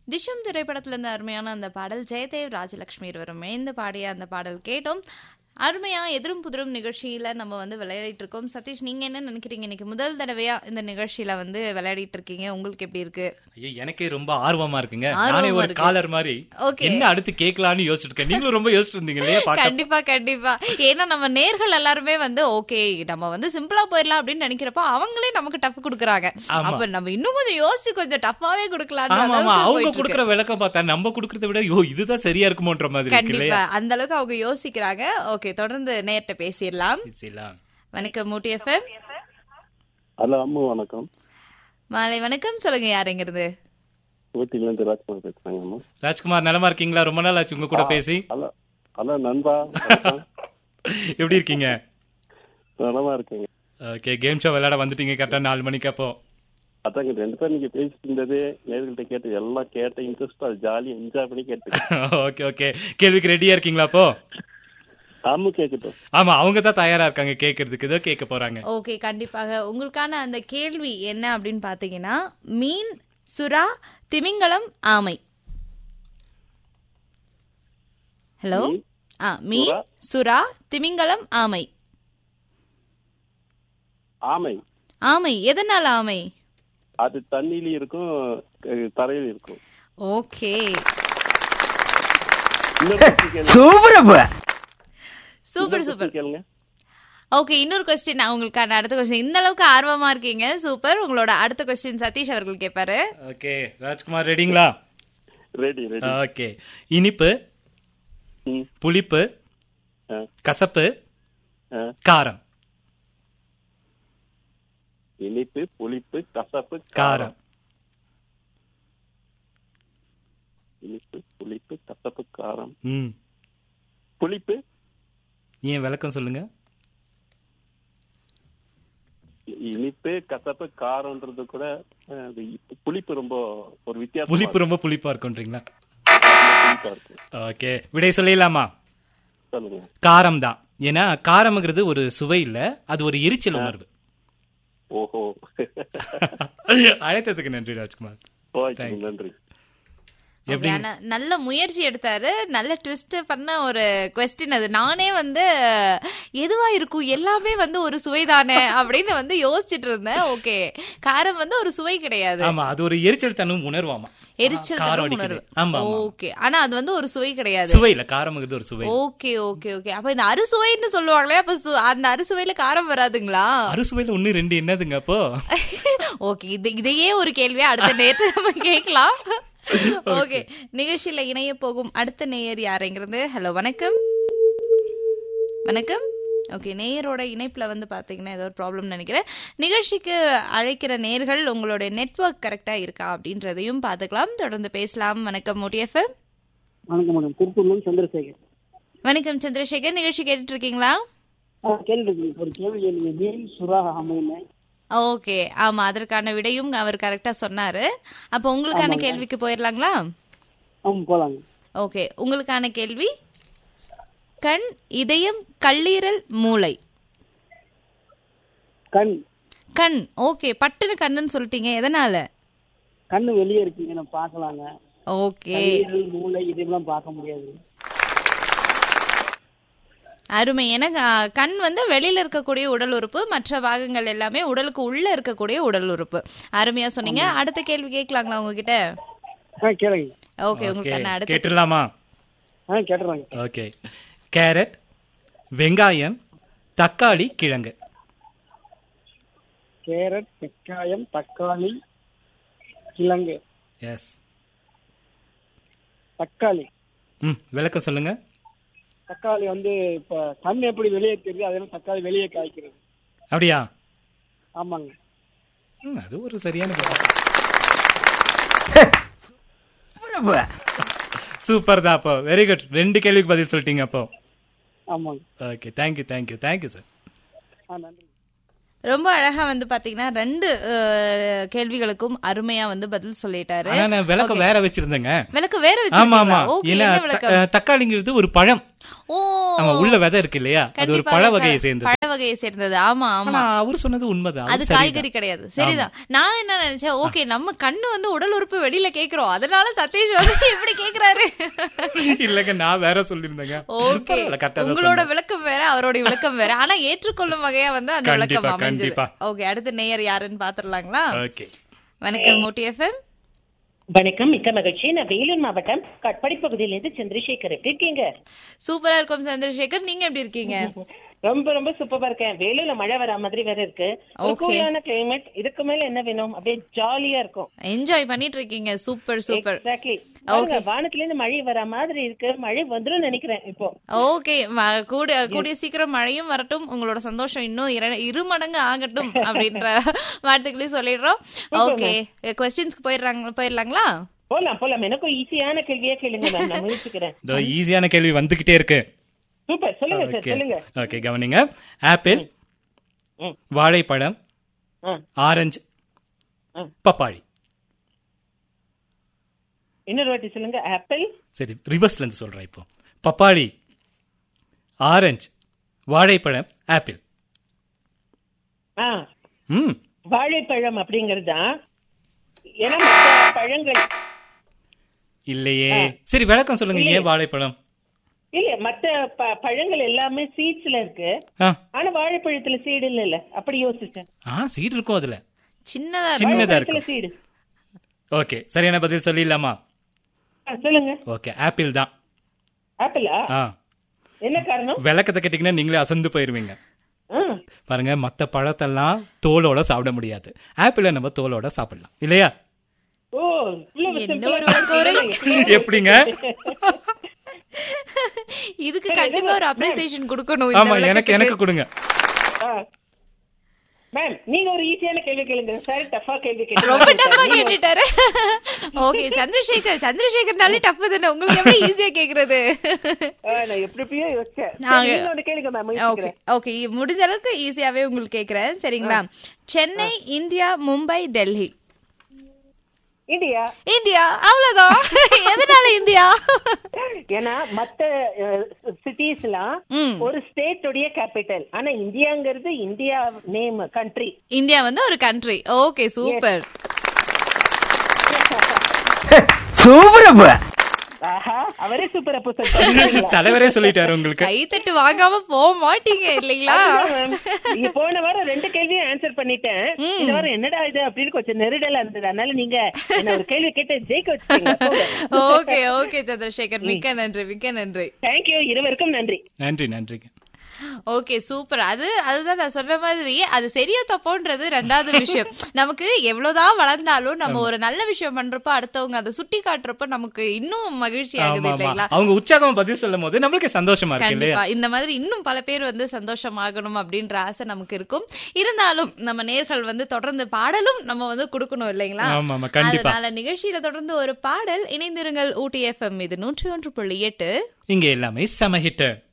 திஷம் திரைப்படத்துல இருந்து அருமையான அந்த பாடல் ஜெயதேவ் ராஜலட்சுமி இருவரும் இணைந்து பாடிய அந்த பாடல் கேட்டோம் அருமையா எதிரும் புதிரும் நிகழ்ச்சியில நம்ம வந்து விளையாடிட்டு இருக்கோம் சதீஷ் நீங்க என்ன நினைக்கிறீங்க இன்னைக்கு முதல் தடவையா இந்த நிகழ்ச்சியில வந்து விளையாடிட்டு இருக்கீங்க உங்களுக்கு எப்படி இருக்கு ஐயோ எனக்கே ரொம்ப ஆர்வமா இருக்குங்க ஆர்வமா நானே ஒரு இருக்கு. காலர் மாதிரி Okay. என்ன அடுத்து கேட்கலாம்னு யோசிச்சுட்டு இருக்கேன் நீங்களும் ரொம்ப யோசிச்சுட்டு இருந்தீங்க இல்லையா பாக்க கண்டிப்பா கண்டிப்பா ஏன்னா நம்ம நேர்கள் எல்லாருமே வந்து ஓகே நம்ம வந்து சிம்பிளா போயிடலாம் அப்படின்னு நினைக்கிறப்போ அவங்களே நமக்கு டஃப் கொடுக்குறாங்க ஆமா. அப்ப நம்ம இன்னும் கொஞ்சம் யோசிச்சு கொஞ்சம் டஃப்பாவே கொடுக்கலாம் ஆமா ஆமா அவங்க குடுக்குற விளக்கம் பார்த்தா நம்ம குடுக்கறத விட யோ இதுதான் சரியா இருக்குமோன்ற மாதிரி இருக்கு கண்டிப்பா இல்லையா அந்த அளவுக்கு அவங்க யோசிக்கிறாங்க ஓகே தொடர்ந்து நேர்ட்ட பேசிடலாம் பேசலாம். வணக்கம் மூட்டி எஃப்எம் ஹலோ அம்மு வணக்கம் மாலை வணக்கம் சொல்லுங்க யாருங்கிறது ஊட்டிலேருந்து ராஜ்குமார் பேசுறாங்க அம்மா ராஜ்குமார் நலமா இருக்கீங்களா ரொம்ப நாள் ஆச்சு உங்க கூட பேசி ஹலோ ஹலோ நண்பா வணக்கம். எப்படி இருக்கீங்க நலமா இருக்கீங்க ஓகே கேம் ஷோ விளையாட வந்துட்டீங்க கரெக்டா நாலு மணிக்கு அப்போ அதாங்க ரெண்டு பேரும் நீங்க பேசிட்டு இருந்தது நேர்கள்ட்ட கேட்டு எல்லாம் கேட்ட இன்ட்ரெஸ்டா ஜாலியா என்ஜாய் பண்ணி கேட்டு ஓகே ஓகே கேள்விக்கு ரெடியா இருக்கீங்களா அப்போ அம்மு கேட்கட்டும் ஆமா அவங்க தான் தயாரா இருக்காங்க கேக்குறதுக்கு இதோ கேட்க போறாங்க ஓகே கண்டிப்பாக உங்களுக்கான அந்த கேள்வி என்ன அப்படின்னு பாத்தீங்கன்னா மீன் சுறா திமிங்கலம் ஆமை ஹலோ மீன், ஆ மீன் சுறா. சுறா திமிங்கலம் ஆமை ஆமை ஆமை எதனால ஆமை அது தண்ணியில இருக்கும் க- தரையில இருக்கும் ஓகே இன்னொரு question கேளுங்க. சூப்பர் இன்னொரு சூப்பர் question கேளுங்க ஓகே இன்னொரு கொஸ்டின் உங்களுக்கான அடுத்த கொஸ்டின் இந்த அளவுக்கு ஆர்வமா இருக்கீங்க சூப்பர் உங்களோட அடுத்த கொஸ்டின் சதீஷ் அவர்கள் கேட்பாரு ஓகே ராஜ்குமார் ரெடிங்களா ரெடி ரெடி ஓகே இனிப்பு ம், புளிப்பு ஆ, கசப்பு ஆ. காரம் இனிப்பு புளிப்பு கசப்பு காரம் இனிப்பு புளிப்பு கசப்பு காரம் ம் புளிப்பு ஏன் விளக்கம் சொல்லுங்க இனிப்பு கசப்பு காரம்ன்றது கூட அஹ், அது இப்- புளிப்பு ரொம்ப ஒரு வித்தியாசம் புளிப்பு ரொம்ப புளிப்பா இருக்குன்றீங்களா புளிப்பா இருக்கு ஓகே விடை சொல்லிடலாமா சொல்லுங்க காரம் தான் ஏன்னா காரம்ங்கிறது ஒரு சுவை இல்ல அது ஒரு எரிச்சல் உணர்வு ஓஹோ அழைத்ததுக்கு நன்றி ராஜ்குமார் ஓகே நன்றி Okay, ஆனா நல்ல முயற்சி எடுத்தாரு நல்ல ட்விஸ்ட் பண்ண ஒரு கொஸ்டின் அது நானே வந்து எதுவா இருக்கும் எல்லாமே வந்து ஒரு சுவைதானே அப்படின்னு வந்து யோசிச்சுட்டு இருந்தேன் ஓகே காரம் வந்து ஒரு சுவை கிடையாது ஆமா அது ஒரு எரிச்சல் தன்னும் உணர்வாமா எரிச்சல் காரம் தரும் அடிக்குது. உணர்வு ஆமா, ஆமா. ஓகே ஆனா அது வந்து ஒரு சுவை கிடையாது சுவை இல்ல காரம்ங்கிறது ஒரு சுவை ஓகே ஓகே ஓகே அப்ப இந்த அறுசுவைன்னு சொல்லுவாங்களே அப்ப சு- அந்த அறுசுவையில காரம் வராதுங்களா அறுசுவையில ஒண்ணு ரெண்டு என்னதுங்க அப்போ ஓகே இது இதையே ஒரு கேள்வியா அடுத்த நேரத்துல நம்ம கேட்கலாம் ஓகே நிகழ்ச்சியில இணைய போகும் அடுத்த நேயர் யாருங்கிறது ஹலோ வணக்கம் வணக்கம் ஓகே நேயரோட இணைப்புல வந்து பாத்தீங்கன்னா ஏதோ ஒரு ப்ராப்ளம் நினைக்கிறேன் நிகழ்ச்சிக்கு அழைக்கிற நேர்கள் உங்களுடைய நெட்வொர்க் கரெக்டா இருக்கா அப்படின்றதையும் பார்த்துக்கலாம் தொடர்ந்து பேசலாம் வணக்கம் முடியஃபம் வணக்கம் மேடம் திருப்பூர்லேருந்து சந்திரசேகர் வணக்கம் சந்திரசேகர் நிகழ்ச்சி கேட்டுட்டு இருக்கீங்களா ஆ கேள்வி ஒரு கேள்வி கேளுங்க மீன் சுறா அமைன்னு ஓகே ஆமா அதற்கான விடையும் அவர் கரெக்டா சொன்னாரு அப்போ உங்களுக்கான கேள்விக்கு போயிடலாங்களா ஆமாம் போலாங்க ஓகே உங்களுக்கான கேள்வி கண் இதயம் கல்லீரல் மூளை கண் கண் ஓகே பட்டுன்னு கண்ணுன்னு சொல்லிட்டீங்க எதனால கண்ணு வெளியே இருக்குங்க நம்ம பார்க்கலாங்க ஓகே கல்லீரல் மூளை இதெல்லாம் பார்க்க முடியாது அருமை எனக்கு ஆ, கண் வந்து வெளியில இருக்கக்கூடிய உடல் உறுப்பு மற்ற பாகங்கள் எல்லாமே உடலுக்கு உள்ள இருக்கக்கூடிய உடல் உறுப்பு அருமையா சொன்னீங்க அடுத்த கேள்வி கேட்கலாங்களா உங்ககிட்ட ஆ கேளுங்க ஓகே உங்களுக்கான அடுத்த ஆ கேட்டுடலாமா கேட்டுறாங்க ஓகே கேரட் வெங்காயம் தக்காளி கிழங்கு கேரட் வெங்காயம் தக்காளி கிழங்கு எஸ் தக்காளி ம் விளக்கம் சொல்லுங்க தக்காளி வந்து இப்ப கண் எப்படி வெளியே தெரியுது அதே மாதிரி தக்காளி வெளியே காய்க்கிறது அப்படியா ஆமாங்க ம், அது ஒரு சரியான பதில். சூப்பர் தான் அப்போ வெரி குட் ரெண்டு கேள்விக்கு பதில் சொல்லிட்டீங்க அப்போ ஆமாங்க okay thank you thank you thank you sir ஆ நன்றி ரொம்ப அழகா வந்து பாத்தீங்கன்னா ரெண்டு அஹ், கேள்விகளுக்கும் அருமையா வந்து பதில் சொல்லிட்டாரு ஆனா நான் விளக்கம் வேற வச்சிருந்தேங்க விளக்கு வேற ஆமா ஆமா வச்சிருக்கீங்களா ஓகே ஏன்னா என்ன த- விளக்கம் அஹ், தக்காளிங்கிறது ஒரு பழம் ஓ ஆமா உள்ள விதை இருக்கு இல்லையா அது ஒரு கண்டிப்பாக பழ வகையை சேர்ந்தது பழ வகையை சேர்ந்தது ஆமா ஆமா ஆனா அவர் சொன்னது உண்மைதான் அது சரிதான். காய்கறி கிடையாது சரிதான் நான் என்ன நினைச்சேன் ஓகே நம்ம கண்ணு வந்து உடல் உறுப்பு வெளியில கேக்குறோம் அதனால சதீஷ் வந்து எப்படி கேக்குறாரு இல்லங்க நான் வேற சொல்லியிருந்தேங்க ஓகே பரவாயில்ல, correct ஆ தான் உங்களோட சொன்னேன். விளக்கம் வேற அவருடைய விளக்கம் வேற ஆனா ஏற்றுக்கொள்ளும் வகையா வந்து அந்த கண்டிப்பா, விளக்கம் அமைஞ்சது கண்டிப்பா. ஓகே அடுத்து நேயர் யாருன்னு பாத்துடலாங்களா ஓகே வணக்கம் மோட்டி எஃப்எம் வணக்கம் மிக்க மகிழ்ச்சி நான் வேலூர் மாவட்டம் கட்படி பகுதியிலிருந்து சந்திரசேகர் எப்படி இருக்கீங்க சூப்பரா இருக்கும் சந்திரசேகர் நீங்க எப்படி இருக்கீங்க ரொம்ப ரொம்ப சூப்பரா இருக்கேன் வேலூர்ல மழை வர மாதிரி வேற இருக்கு ஒரு Okay. கூலான கிளைமேட் இதுக்கு மேல என்ன வேணும் அப்படியே ஜாலியா இருக்கும் என்ஜாய் பண்ணிட்டு இருக்கீங்க சூப்பர் சூப்பர் எக்ஸாக்ட்லி வானத்துல இருந்து மழை வர மாதிரி இருக்கு மழை வந்துரும் நினைக்கிறேன் இப்போ ஓகே கூட கூடிய சீக்கிரம் மழையும் வரட்டும் உங்களோட சந்தோஷம் இன்னும் இர- இரு மடங்கு ஆகட்டும் அப்படின்ற வார்த்தைகளையும் சொல்லிடுறோம் ஓகே கொஸ்டின்ஸ்க்கு போயிடுறாங்க போயிடலாங்களா போலாம் போலாம் எனக்கும் ஈஸியான கேள்வியா கேளுங்க மேம் நான் முயற்சிக்கிறேன் இதோ ஈஸியான கேள்வி வந்துகிட்டே இருக்கு சூப்பர் சொல்லுங்க சார் ஓகே சொல்லுங்க ஓகே கவனிங்க ஆப்பிள் ம். வாழைப்பழம் ஆ, ஆரஞ்சு ஆ. பப்பாளி இன்னொரு வாட்டி சொல்லுங்க ஆப்பிள் சரி ரிவர்ஸ்ல இருந்து சொல்றேன் இப்போ பப்பாளி ஆரஞ்சு வாழைப்பழம் ஆப்பிள் ஆ ம் வாழைப்பழம் அப்படிங்கிறது தான் ஏன்னா மத்த பழங்கள் இல்லையே சரி விளக்கம் சொல்லுங்க ஏன் வாழைப்பழம் இல்ல மத்த ப- பழங்கள் எல்லாமே சீட்ஸ்ல இருக்கு ஆ ஆனா வாழைப்பழத்துல சீடு இல்ல இல்ல அப்படி யோசிச்சேன் ஆ சீட் இருக்கும் அதுல சின்னதா இருக்கும் சின்னதா வாழைப்பழத்துல இருக்கும் சீடு ஓகே சரியான பதில் சொல்லிடலாமா ஆ, சொல்லுங்க ஓகே ஆப்பிள் தான் ஆப்பிளா ஆ என்ன காரணம் விளக்கத்தை கேட்டீங்கன்னா நீங்களே அசந்து போயிருவீங்க ஆ, பாருங்க மத்த பழத்தெல்லாம் தோலோட சாப்பிட முடியாது ஆப்பிள நம்ம தோலோட சாப்பிடலாம் இல்லையா ஓ இவ்வளவு என்ன simple ஆ ஒரு விளக்கம் ஒரு- இருக்கு. எப்படிங்க இதுக்கு கண்டிப்பா ஒரு அப்ரிசியேஷன் கொடுக்கணும் இந்த ஆமா எனக்கு விளக்கத்துக்கு. எனக்கு கொடுங்க ஆ. மேம் நீங்க ஒரு ஈஸியான கேள்வி கேளுங்க சார் டஃபா கேள்வி ரொம்ப டஃபா கேளுங்க கேட்டுட்டாரு ஓகே சந்திரசேகர் சந்திரசேகர்னாலே டஃப் தானே உங்களுக்கு எப்படி ஈஸியா கேக்குறது ஆ, நான் எப்படி எப்படியோ யோசிச்சேன் சரி, நாங்க- நீங்க ஒண்ணு கேளுங்க மேம் ஓகே முயற்சிக்கிறேன் ஓகே முடிஞ்ச அளவுக்கு ஈஸியாவே உங்களுக்கு கேக்குறேன் சரிங்களா Chennai India Mumbai Delhi India India அவ்வளவுதான் எதனால இந்தியா ஏன்னா மத்த சிட்டிஸ்லாம் ம். ஒரு ஸ்டேட் உடைய கேபிட்டல் ஆனா இந்தியாங்கிறது இந்தியா நேம் கண்ட்ரி இந்தியா வந்து ஒரு கண்ட்ரி ஓகே சூப்பர் ஆஹா அவரே சூப்பர் அப்போ சொல்லிட்டாங்க தலைவரே சொல்லிட்டாரு உங்களுக்கு கைத்தட்டு வாங்காம போக மாட்டீங்க இல்லைங்களா நீங்க போன வாரம் ரெண்டு கேள்வியும் ஆன்சர் பண்ணிட்டேன் இந்த வாரம் என்னடா இது அப்படின்னு கொஞ்சம் நெருடலா இருந்தது அதனால நீங்க என்ன ஒரு கேள்வி கேட்டு ஜெயிக்க வச்சுட்டீங்க ஓகே ஓகே சந்திரசேகர் மிக்க நன்றி மிக்க நன்றி தேங்க்யூ இருவருக்கும் நன்றி நன்றி நன்றிங்க ஓகே சூப்பர் அது அதுதான் நான் சொன்ன மாதிரி அது சரியா தப்போன்றது ரெண்டாவது விஷயம் நமக்கு எவ்வளவுதான் வளர்ந்தாலும் நம்ம ஒரு நல்ல விஷயம் பண்றப்ப அடுத்தவங்க அதை சுட்டி காட்டுறப்ப நமக்கு இன்னும் மகிழ்ச்சி ஆகுது ஆமா ஆமா இல்லைங்களா அவங்க உற்சாகமா பதில் சொல்லும் போது நம்மளுக்கு சந்தோஷமா இருக்கு இல்லையா கண்டிப்பா இந்த மாதிரி இன்னும் பல பேர் வந்து சந்தோஷமாகணும் அப்படின்ற ஆசை நமக்கு இருக்கும் இருந்தாலும் நம்ம நேர்கள் வந்து தொடர்ந்து பாடலும் நம்ம வந்து கொடுக்கணும் இல்லைங்களா ஆமா, ஆமா, கண்டிப்பா. அதனால நிகழ்ச்சியில தொடர்ந்து ஒரு பாடல் இணைந்திருங்கள் ஊட்டி எஃப்எம் இது நூற்றி ஒன்று புள்ளி எட்டு இங்க எல்லாமே செம ஹிட்